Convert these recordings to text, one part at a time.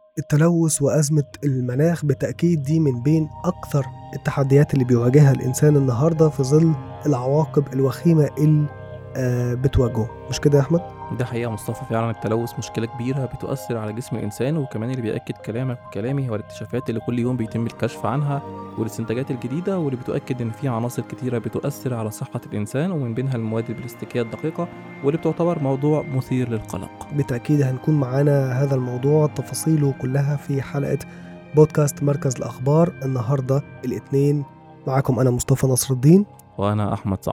التلوث وأزمة المناخ بالتأكيد دي من بين أكثر التحديات اللي بيواجهها الإنسان النهاردة في ظل العواقب الوخيمة اللي آه، بتواجهه مش كده يا أحمد؟ ده حقيقة مصطفى فعلا التلوث مشكلة كبيرة بتؤثر على جسم الإنسان وكمان اللي بيأكد كلامك وكلامي هو الاكتشافات اللي كل يوم بيتم الكشف عنها والاستنتاجات الجديدة واللي بتؤكد إن في عناصر كتيرة بتؤثر على صحة الإنسان ومن بينها المواد البلاستيكية الدقيقة واللي بتعتبر موضوع مثير للقلق بالتأكيد هنكون معانا هذا الموضوع تفاصيله كلها في حلقة بودكاست مركز الأخبار النهاردة الاثنين معكم أنا مصطفى نصر الدين وأنا أحمد صعب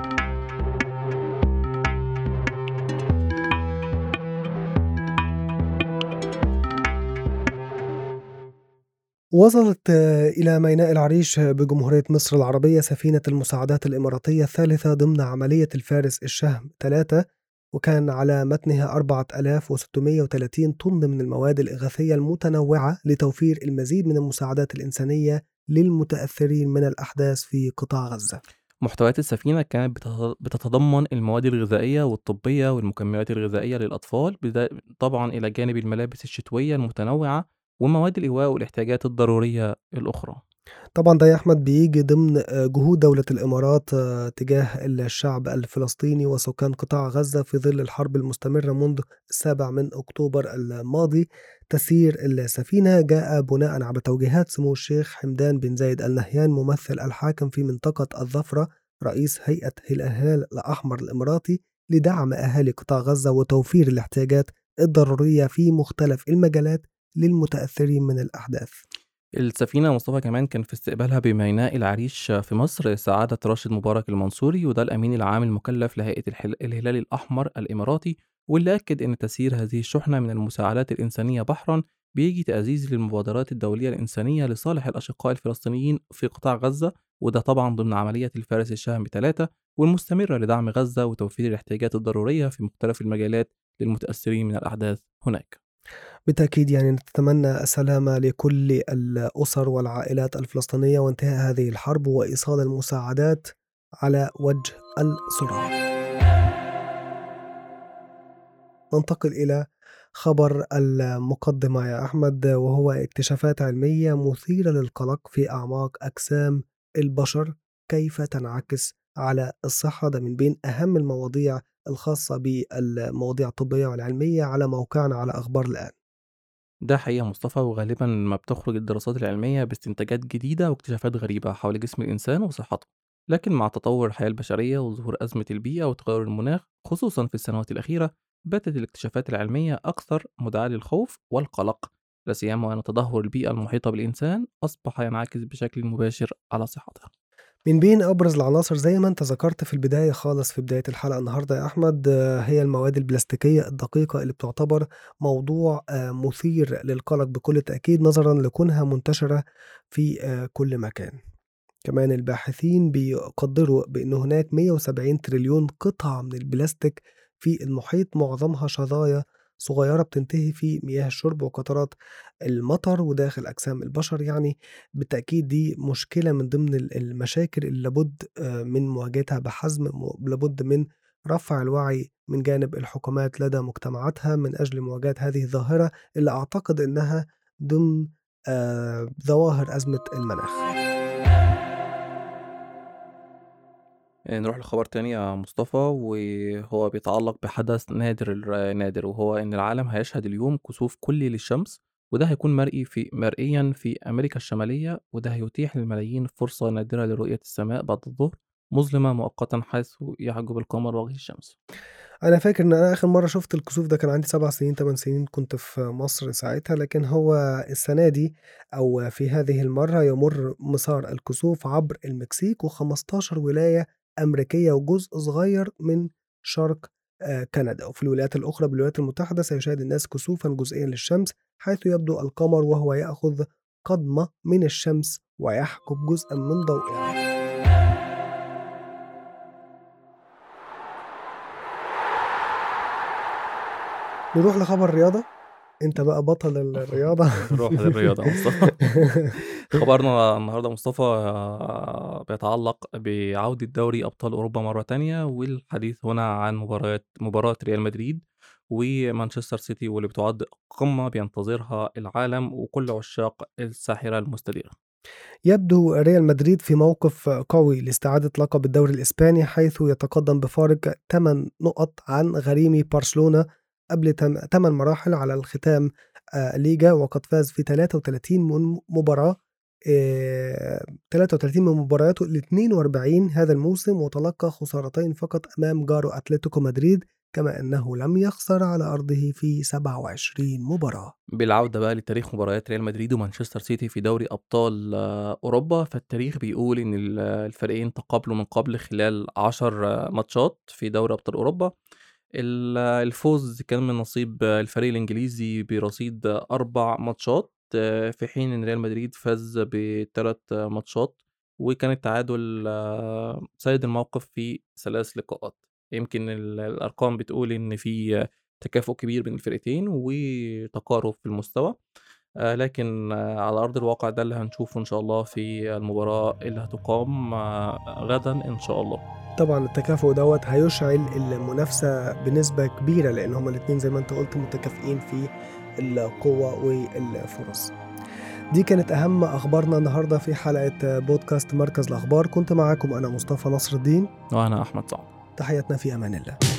وصلت آه، إلى ميناء العريش بجمهورية مصر العربية سفينة المساعدات الإماراتية الثالثة ضمن عملية الفارس الشهم 3 وكان على متنها 4630 طن من المواد الإغاثية المتنوعة لتوفير المزيد من المساعدات الإنسانية للمتأثرين من الأحداث في قطاع غزة محتويات السفينة كانت بتت- بتتضمن المواد الغذائية والطبية والمكملات الغذائية للأطفال بدا- طبعا إلى جانب الملابس الشتوية المتنوعة ومواد الإيواء والاحتياجات الضرورية الأخرى طبعا ده يا أحمد بيجي ضمن آه، جهود دولة الإمارات آه، تجاه الشعب الفلسطيني وسكان قطاع غزة في ظل الحرب المستمرة منذ السابع من أكتوبر الماضي تسيير السفينة جاء بناء على توجيهات سمو الشيخ حمدان بن زايد ال نهيان ممثل الحاكم في منطقة الظفرة رئيس هيئة الهلال الأحمر الإماراتي لدعم أهالي قطاع غزة وتوفير الاحتياجات الضرورية في مختلف المجالات للمتأثرين من الأحداث السفينة مصطفى كمان كان في استقبالها بميناء العريش في مصر سعادة راشد مبارك المنصوري وده الأمين العام المكلف لهيئة الحل- الهلال الأحمر الإماراتي واللي أكد أن تسيير هذه الشحنة من المساعدات الإنسانية بحرا بيجي تعزيز للمبادرات الدولية الإنسانية لصالح الأشقاء الفلسطينيين في قطاع غزة وده طبعا ضمن عملية الفارس الشهم ثلاثة والمستمرة لدعم غزة وتوفير الاحتياجات الضرورية في مختلف المجالات للمتأثرين من الأحداث هناك بالتأكيد يعني نتمنى السلامة لكل الأسر والعائلات الفلسطينية وانتهاء هذه الحرب وإيصال المساعدات على وجه السرعة ننتقل إلى خبر المقدمة يا أحمد وهو اكتشافات علمية مثيرة للقلق في أعماق أجسام البشر كيف تنعكس على الصحة ده من بين أهم المواضيع الخاصة بالمواضيع الطبية والعلمية على موقعنا على أخبار الآن ده حقيقة مصطفى وغالبا ما بتخرج الدراسات العلمية باستنتاجات جديدة واكتشافات غريبة حول جسم الإنسان وصحته لكن مع تطور الحياة البشرية وظهور أزمة البيئة وتغير المناخ خصوصا في السنوات الأخيرة باتت الاكتشافات العلمية أكثر مدعاة للخوف والقلق لا سيما وأن تدهور البيئة المحيطة بالإنسان أصبح ينعكس بشكل مباشر على صحته من بين أبرز العناصر زي ما أنت ذكرت في البداية خالص في بداية الحلقة النهاردة يا أحمد آه، هي المواد البلاستيكية الدقيقة اللي بتعتبر موضوع آه، مثير للقلق بكل تأكيد نظرا لكونها منتشرة في آه، كل مكان كمان الباحثين بيقدروا بأن هناك 170 تريليون قطعة من البلاستيك في المحيط معظمها شظايا صغيرة بتنتهي في مياه الشرب وقطرات المطر وداخل أجسام البشر يعني بالتأكيد دي مشكلة من ضمن ال- المشاكل اللي لابد آه، من مواجهتها بحزم م- لابد من رفع الوعي من جانب الحكومات لدى مجتمعاتها من أجل مواجهة هذه الظاهرة اللي أعتقد أنها ضمن آه، ظواهر أزمة المناخ آه، نروح لخبر تاني يا مصطفى وهو بيتعلق بحدث نادر الر- نادر وهو إن العالم هيشهد اليوم كسوف كلي للشمس وده هيكون مرئي في مرئيا في أمريكا الشمالية وده هيتيح للملايين فرصة نادرة لرؤية السماء بعد الظهر مظلمة مؤقتا حيث يحجب القمر وجه الشمس أنا فاكر إن أنا آخر مرة شفت الكسوف ده كان عندي سبع سنين تمن سنين كنت في مصر ساعتها لكن هو السنة دي أو في هذه المرة يمر مسار الكسوف عبر المكسيك و15 ولاية أمريكية وجزء صغير من شرق آه، كندا وفي الولايات الأخرى بالولايات المتحدة سيشاهد الناس كسوفا جزئيا للشمس حيث يبدو القمر وهو يأخذ قضمة من الشمس ويحجب جزءا من ضوئها نروح لخبر الرياضة أنت بقى بطل الرياضة. روح للرياضة يا مصطفى. خبرنا النهارده مصطفى بيتعلق بعودة دوري أبطال أوروبا مرة تانية، والحديث هنا عن مباريات مباراة ريال مدريد ومانشستر سيتي واللي بتُعد قمة بينتظرها العالم وكل عشاق الساحرة المستديرة. يبدو ريال مدريد في موقف قوي لاستعادة لقب الدوري الإسباني حيث يتقدم بفارق 8 نقط عن غريمي برشلونة قبل 8 مراحل على الختام ليجا وقد فاز في 33 من مباراة 33 من مبارياته ال 42 هذا الموسم وتلقى خسارتين فقط أمام جاره أتلتيكو مدريد كما أنه لم يخسر على أرضه في 27 مباراة. بالعودة بقى لتاريخ مباريات ريال مدريد ومانشستر سيتي في دوري أبطال أوروبا، فالتاريخ بيقول إن ال الفريقين تقابلوا من قبل خلال 10 ماتشات في دوري أبطال أوروبا. ال الفوز كان من نصيب الفريق الإنجليزي برصيد 4 ماتشات، في حين إن ريال مدريد فاز ب3 ماتشات، وكان التعادل سيد الموقف في 3 لقاءات. يمكن ال الأرقام بتقول إن في تكافؤ كبير بين الفرقتين وتقارب في المستوى، آآ لكن على أرض الواقع ده اللي هنشوفه إن شاء الله في المباراة اللي هتُقام غدًا إن شاء الله. طبعًا التكافؤ دوّة هيشعل المنافسة بنسبة كبيرة، لإن هُم الاتنين زي ما أنت قُلت متكافئين في القوة والفرص. دي كانت أهم أخبارنا النهارده في حلقة بودكاست مركز الأخبار، كنت معاكم أنا مصطفى نصر الدين. وأنا أحمد سعد. تحياتنا في أمان الله.